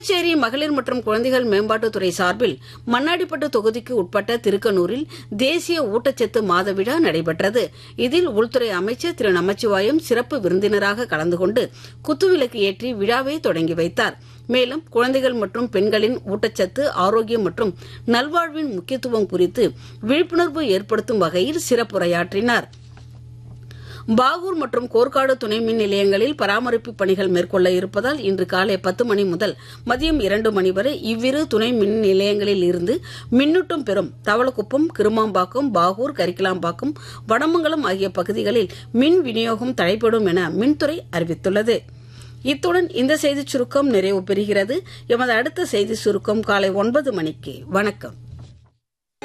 புதுச்சேரி மகளிர் மற்றும் குழந்தைகள் மேம்பாட்டுத்துறை சார்பில் மண்ணாடிப்பட்டு தொகுதிக்கு உட்பட்ட திருக்கனூரில் தேசிய ஊட்டச்சத்து மாத விழா நடைபெற்றது இதில் உள்துறை அமைச்சர் திரு நமச்சிவாயம் சிறப்பு விருந்தினராக கலந்து கொண்டு குத்துவிளக்கு ஏற்றி விழாவை தொடங்கி வைத்தார் மேலும் குழந்தைகள் மற்றும் பெண்களின் ஊட்டச்சத்து ஆரோக்கியம் மற்றும் நல்வாழ்வின் முக்கியத்துவம் குறித்து விழிப்புணர்வு ஏற்படுத்தும் வகையில் சிறப்புரையாற்றினார் பாகூர் மற்றும் கோர்க்காடு துணை மின் நிலையங்களில் பராமரிப்பு பணிகள் மேற்கொள்ள இருப்பதால் இன்று காலை பத்து மணி முதல் மதியம் இரண்டு மணி வரை இவ்விரு துணை மின் நிலையங்களில் இருந்து மின்னூட்டம் பெறும் தவளக்குப்பம் கிருமாம்பாக்கம் பாகூர் கரிக்கலாம்பாக்கம் வடமங்கலம் ஆகிய பகுதிகளில் மின் விநியோகம் தடைபடும் என மின்துறை அறிவித்துள்ளது இத்துடன் இந்த செய்திச் சுருக்கம் நிறைவு பெறுகிறது எமது அடுத்த செய்தி சுருக்கம் காலை ஒன்பது மணிக்கு வணக்கம்